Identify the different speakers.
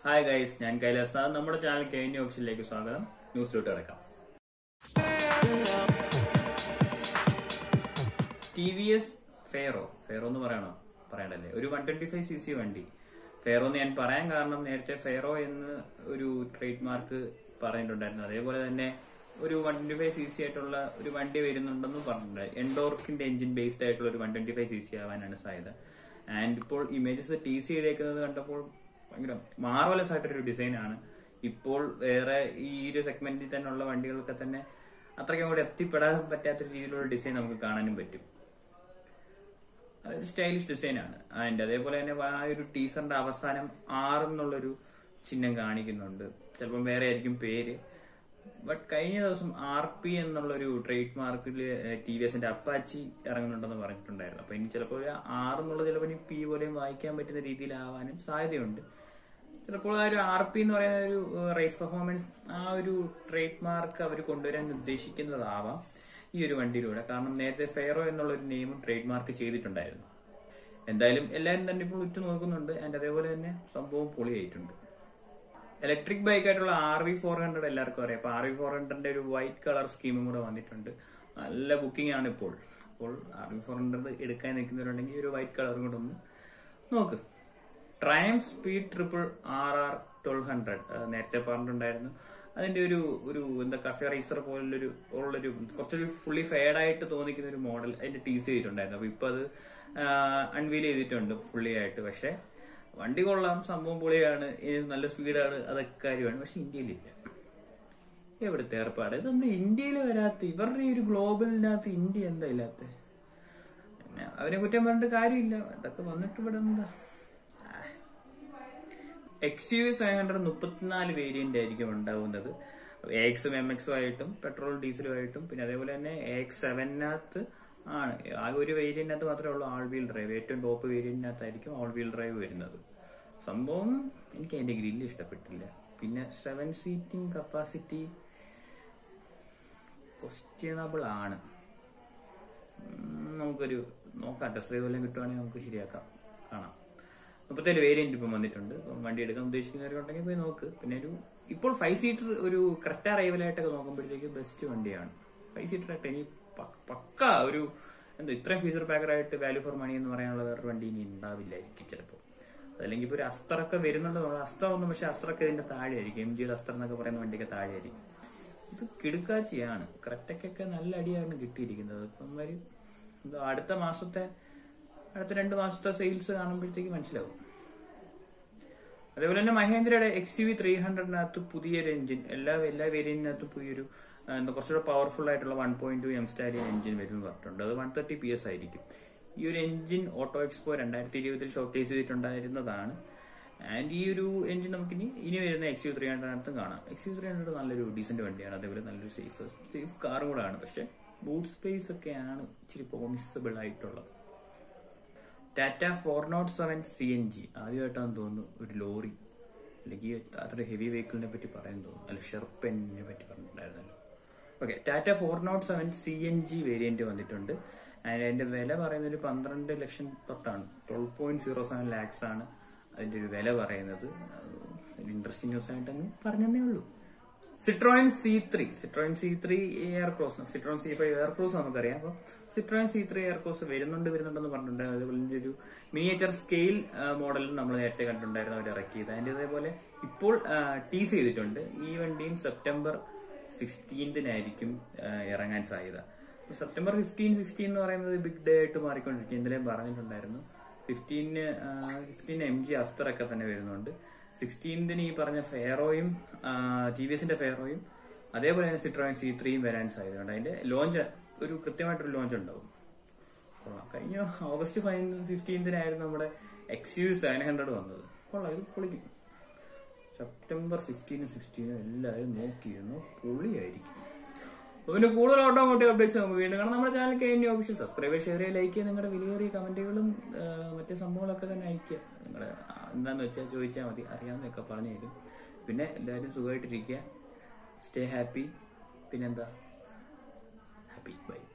Speaker 1: hi guys ഞാൻ കൈലാസ് നാഥ് നമ്മുടെ channel K ഓപ്ഷനിലേക്ക് സ്വാഗതം ന്യൂസിലോട്ട് കിടക്കാം ടി വി എസ് ഫെയറോ ഫെയറോ എന്ന് പറയണോ പറയണ്ടല്ലേ ഒരു one twenty five C C വണ്ടി ഫെയറോ എന്ന് ഞാൻ പറയാൻ കാരണം നേരത്തെ ഫെയറോ എന്ന് ഒരു ട്രേഡ് മാർക്ക് പറഞ്ഞിട്ടുണ്ടായിരുന്നു അതേപോലെ തന്നെ ഒരു one twenty five C C ആയിട്ടുള്ള ഒരു വണ്ടി വരുന്നുണ്ടെന്ന് പറഞ്ഞിട്ടുണ്ട് എൻഡോർക്കിന്റെ എഞ്ചിൻ ബേസ്ഡ് ആയിട്ടുള്ള ഒരു one twenty five C C ആവാനാണ് സാധ്യത ആൻഡ് ഇപ്പോൾ ഇമേജസ് ടി സി ചെയ്തേക്കുന്നത് കണ്ടപ്പോൾ ഭയങ്കര മാർവലസ് ആയിട്ടൊരു ഡിസൈൻ ആണ് ഇപ്പോൾ വേറെ ഈ ഒരു സെഗ്മെന്റിൽ തന്നെ ഉള്ള വണ്ടികൾക്ക് തന്നെ അത്രയ്ക്കും കൂടെ എത്തിപ്പെടാൻ പറ്റാത്ത രീതിയിലുള്ള ഡിസൈൻ നമുക്ക് കാണാനും പറ്റും അതൊരു സ്റ്റൈലിഷ് ഡിസൈൻ ആണ് ആൻഡ് അതേപോലെ തന്നെ ആ ഒരു ടീസറിന്റെ അവസാനം ആർ എന്നുള്ളൊരു ചിഹ്നം കാണിക്കുന്നുണ്ട് ചിലപ്പം വേറെ ആയിരിക്കും പേര് ബട്ട് കഴിഞ്ഞ ദിവസം ആർ പി എന്നുള്ളൊരു ട്രേഡ് മാർക്കിൽ ടി വി എസിന്റെ അപ്പാച്ചി ഇറങ്ങുന്നുണ്ടെന്ന് പറഞ്ഞിട്ടുണ്ടായിരുന്നു അപ്പൊ ഇനി ചിലപ്പോൾ ഒരു ആർ എന്നുള്ളത് ചിലപ്പോൾ ഇനി പി പോലെയും വായിക്കാൻ പറ്റുന്ന രീതിയിലാവാനും സാധ്യതയുണ്ട് ചിലപ്പോൾ ആ ഒരു ആർ പി എന്ന് പറയുന്ന ഒരു റേസ് പെർഫോമൻസ് ആ ഒരു ട്രേഡ് മാർക്ക് അവർ കൊണ്ടുവരാൻ ഉദ്ദേശിക്കുന്നതാവാം ഈ ഒരു വണ്ടിയിലൂടെ കാരണം നേരത്തെ ഫെയറോ എന്നുള്ള ഒരു നെയിമും ട്രേഡ് മാർക്ക് ചെയ്തിട്ടുണ്ടായിരുന്നു എന്തായാലും എല്ലാവരും തന്നെ ഇപ്പോൾ ഉറ്റു നോക്കുന്നുണ്ട് ആൻഡ് അതേപോലെ തന്നെ സംഭവം പൊളിയായിട്ടുണ്ട് ഇലക്ട്രിക് ബൈക്ക് ആയിട്ടുള്ള ആർ വി ഫോർ ഹൺഡ്രഡ് എല്ലാവർക്കും അറിയാം അപ്പൊ ആർ വി ഫോർ ഹൺഡ്രഡിന്റെ ഒരു വൈറ്റ് കളർ സ്കീമും കൂടെ വന്നിട്ടുണ്ട് നല്ല ബുക്കിംഗ് ആണ് ഇപ്പോൾ അപ്പോൾ ആർ വി ഫോർ ഹൺഡ്രഡ് എടുക്കാൻ നിൽക്കുന്നവരുണ്ടെങ്കിൽ ഒരു വൈറ്റ് കളറും കൂടെ ഒന്ന് നോക്ക് Triumph speed triple R R twelve hundred നേരത്തെ പറഞ്ഞിട്ടുണ്ടായിരുന്നു അതിന്റെ ഒരു ഒരു എന്താ കഫേ റൈസർ പോലുള്ളൊരു ഉള്ളൊരു കുറച്ചൊരു ഫുള്ളി ഫെയർഡ് ആയിട്ട് തോന്നിക്കുന്ന ഒരു മോഡൽ അതിന്റെ ടീസ് ചെയ്തിട്ടുണ്ടായിരുന്നു അപ്പൊ ഇപ്പൊ അത് അൺവീൽ ചെയ്തിട്ടുണ്ട് ഫുള്ളി ആയിട്ട് പക്ഷെ വണ്ടി കൊള്ളാം സംഭവം പൊളിയാണ് ഇത് നല്ല സ്പീഡാണ് അതൊക്കെ കാര്യമാണ് പക്ഷെ ഇന്ത്യയിലില്ല എവിടുത്തെ ഏർപ്പാട് ഇതൊന്നും ഇന്ത്യയിൽ വരാത്ത ഇവരുടെ ഈ ഒരു ഗ്ലോബലിനകത്ത് ഇന്ത്യ എന്താ ഇല്ലാത്ത പിന്നെ അവരെ കുറ്റം പറഞ്ഞിട്ട് കാര്യമില്ല അതൊക്കെ വന്നിട്ട് ഇവിടെ എന്താ എക്സ് യു സെവൻ ഹൺഡ്രഡ് മുപ്പത്തിനാല് വേരിയന്റ് ആയിരിക്കും ഉണ്ടാവുന്നത് എക്സും എം എക്സും ആയിട്ടും പെട്രോൾ ഡീസലും ആയിട്ടും പിന്നെ അതേപോലെ തന്നെ എക്സ് സെവനകത്ത് ആണ് ആ ഒരു വേരിയന്റിനകത്ത് മാത്രമേ ഉള്ളൂ ആൾ വീൽ ഡ്രൈവ് ഏറ്റവും ടോപ്പ് വേരിയന്റിനകത്തായിരിക്കും ആൾ വീൽ ഡ്രൈവ് വരുന്നത് സംഭവം എനിക്ക് അതിന്റെ ഗ്രില്ല് ഇഷ്ടപ്പെട്ടില്ല പിന്നെ സെവൻ സീറ്റിംഗ് കപ്പാസിറ്റി ക്വസ്റ്റ്യണബിൾ ആണ് ഉം, നമുക്കൊരു നോക്കാം ടെസ്റ്റ് ഡ്രൈവ് വല്ലതും കിട്ടുവാണെങ്കിൽ നമുക്ക് ശരിയാക്കാം കാണാം മുപ്പത്തേഴ് വേരിയന്റ് ഇപ്പം വന്നിട്ടുണ്ട് അപ്പം വണ്ടി എടുക്കാൻ ഉദ്ദേശിക്കുന്നവരുണ്ടെങ്കിൽ പോയി നോക്ക് പിന്നെ ഒരു ഇപ്പോൾ ഫൈവ് സീറ്റർ ഒരു കറക്റ്റ് അറൈവലായിട്ടൊക്കെ നോക്കുമ്പോഴത്തേക്ക് ബെസ്റ്റ് വണ്ടിയാണ് ഫൈവ് സീറ്റർ ആയിട്ട് ഇനി പ- പക്ക ഒരു എന്താ ഇത്രയും ഫീച്ചർ പാക്കഡ് ആയിട്ട് വാല്യൂ ഫോർ മണി എന്ന് പറയാനുള്ള വേറൊരു വണ്ടി ഇനി ഉണ്ടാവില്ലായിരിക്കും ചിലപ്പോൾ അതല്ലെങ്കിൽ ഇപ്പൊ ഒരു അസ്ത്രമൊക്കെ വരുന്നുണ്ട് നമ്മൾ അസ്ത്രം ഒന്നും പക്ഷെ അസ്ത്രമൊക്കെ ഇതിന്റെ താഴെയായിരിക്കും എം ജിയുടെ അസ്ത്രം എന്നൊക്കെ പറയുന്ന വണ്ടിയൊക്കെ താഴെയായിരിക്കും ഇത് കിടുക്കാച്ചിയാണ് ക്രെറ്റയ്ക്കൊക്കെ നല്ല അടിയാണ് കിട്ടിയിരിക്കുന്നത് ഇപ്പം ഒരു എന്താ അടുത്ത മാസത്തെ അടുത്ത രണ്ട് മാസത്തെ സെയിൽസ് കാണുമ്പോഴത്തേക്ക് മനസ്സിലാവും അതേപോലെ തന്നെ മഹേന്ദ്രയുടെ എക്സ് യു വി ത്രീ ഹൺഡ്രഡിനകത്ത് പുതിയൊരു എഞ്ചിൻ എല്ലാ എല്ലാ വേരിയന്റിനകത്തും പുതിയൊരു ആ, എന്താ കുറച്ചുകൂടെ പവർഫുൾ ആയിട്ടുള്ള one point two M Stallion engine വരും പറഞ്ഞിട്ടുണ്ട് അത് വൺ തേർട്ടി പി എസ് ആയിരിക്കും ഈ ഒരു എഞ്ചിൻ ഓട്ടോ എക്സ്പോ രണ്ടായിരത്തി ഇരുപതിൽ ഷോക്കേസ് ചെയ്തിട്ടുണ്ടായിരുന്നതാണ് ആൻഡ് ഈ ഒരു എഞ്ചിൻ നമുക്കിനി ഇനി വരുന്ന എക്സ് യു ത്രീ ഹൺഡ്രഡിനകത്തും കാണാം എക്സ് യു ത്രീ ഹൺഡ്രഡ് നല്ലൊരു ഡീസന്റ് വണ്ടിയാണ് അതേപോലെ നല്ലൊരു സേഫ് സേഫ് കാറും കൂടെ ആണ് പക്ഷെ ബൂട്ട് സ്പേസ് ഒക്കെയാണ് ഇച്ചിരി പ്രോമിസബിൾ ആയിട്ടുള്ളത് Tata four nought seven C N G ആദ്യമായിട്ടാണ് തോന്നുന്നു ഒരു ലോറി അല്ലെങ്കിൽ അത്ര ഹെവി വെഹിക്കിളിനെ പറ്റി പറയാൻ തോന്നുന്നു അല്ല ഷെർപ്പനെ പറ്റി പറഞ്ഞിട്ടുണ്ടായിരുന്നല്ലോ okay Tata four nought seven C N G variant വന്നിട്ടുണ്ട് ആൻഡ് അതിന്റെ വില പറയുന്നത് ഒരു പന്ത്രണ്ട് ലക്ഷം തൊട്ടാണ് twelve point zero seven lakhs ആണ് അതിന്റെ ഒരു വില പറയുന്നത് ഇൻട്രസ്റ്റിംഗ് ന്യൂസ് ആയിട്ട് അങ്ങ് പറഞ്ഞതേ ഉള്ളൂ Citroen C three Citroen C three air cross Citroen C five air cross നമുക്കറിയാം അപ്പൊ Citroen C three air cross വരുന്നുണ്ട് വരുന്നുണ്ടെന്ന് പറഞ്ഞിട്ടുണ്ട് അതുപോലെ തന്നെ ഒരു മിനിയേച്ചർ സ്കെയിൽ മോഡലും നമ്മൾ നേരത്തെ കണ്ടിട്ടുണ്ടായിരുന്നു അവർ ഇറക്കിയത് അതിന്റെ അതേപോലെ ഇപ്പോൾ ടീസ് ചെയ്തിട്ടുണ്ട് ഈ വണ്ടിയും സെപ്റ്റംബർ സിക്സ്റ്റീൻതിനായിരിക്കും ഇറങ്ങാൻ സാധ്യത സെപ്റ്റംബർ ഫിഫ്റ്റീൻ സിക്സ്റ്റീൻ എന്ന് പറയുന്നത് ബിഗ് ഡേ ആയിട്ട് മാറിക്കൊണ്ടിരിക്കും ഇന്നലെയും പറഞ്ഞിട്ടുണ്ടായിരുന്നു ഫിഫ്റ്റീന് ഫിഫ്റ്റീൻ എം ജി അസ്തറൊക്കെ തന്നെ വരുന്നുണ്ട് സിക്സ്റ്റീൻതിന് ഈ പറഞ്ഞ ഫെയറോയും ടി വി എസിന്റെ ഫെയറോയും അതേപോലെ തന്നെ സിട്രോയിൻ സി ത്രീയും വരാൻ സാധ്യതയുണ്ട് അതിന്റെ ലോഞ്ച് ഒരു കൃത്യമായിട്ടൊരു ലോഞ്ച് ഉണ്ടാവും കൊള്ളാം കഴിഞ്ഞ ഓഗസ്റ്റ് ഫൈൻ ഫിഫ്റ്റീൻതിനായിരുന്നു നമ്മുടെ എക്സ് യു സെവൻ ഹൺഡ്രഡ് വന്നത് കൊള്ളാം ഇത് പൊളിക്കും സെപ്റ്റംബർ ഫിഫ്റ്റീനും സിക്സ്റ്റീനും എല്ലാവരും നോക്കിയിരുന്നു പൊളിയായിരിക്കും അപ്പൊ പിന്നെ കൂടുതൽ ഓട്ടോമോട്ടീവ് അപ്ഡേറ്റ്സ് നമുക്ക് വീണ്ടും കാണാം നമ്മുടെ ചാനൽ കഴിഞ്ഞ ഓഫീഷ്യൽ സബ്സ്ക്രൈബ് ഷെയർ ചെയ്യുക ലൈക്ക് ചെയ്യുക നിങ്ങളുടെ വിലയേറിയ കമന്റുകളും ആ, മറ്റു സംഭവങ്ങളൊക്കെ തന്നെ അയക്കുക നിങ്ങളുടെ ആ, എന്താന്ന് വെച്ചാൽ ചോദിച്ചാൽ മതി അറിയാവുന്നതൊക്കെ പറഞ്ഞു തരും പിന്നെ എല്ലാവരും സുഖമായിട്ടിരിക്കുക സ്റ്റേ ഹാപ്പി പിന്നെന്താ ഹാപ്പി ബൈ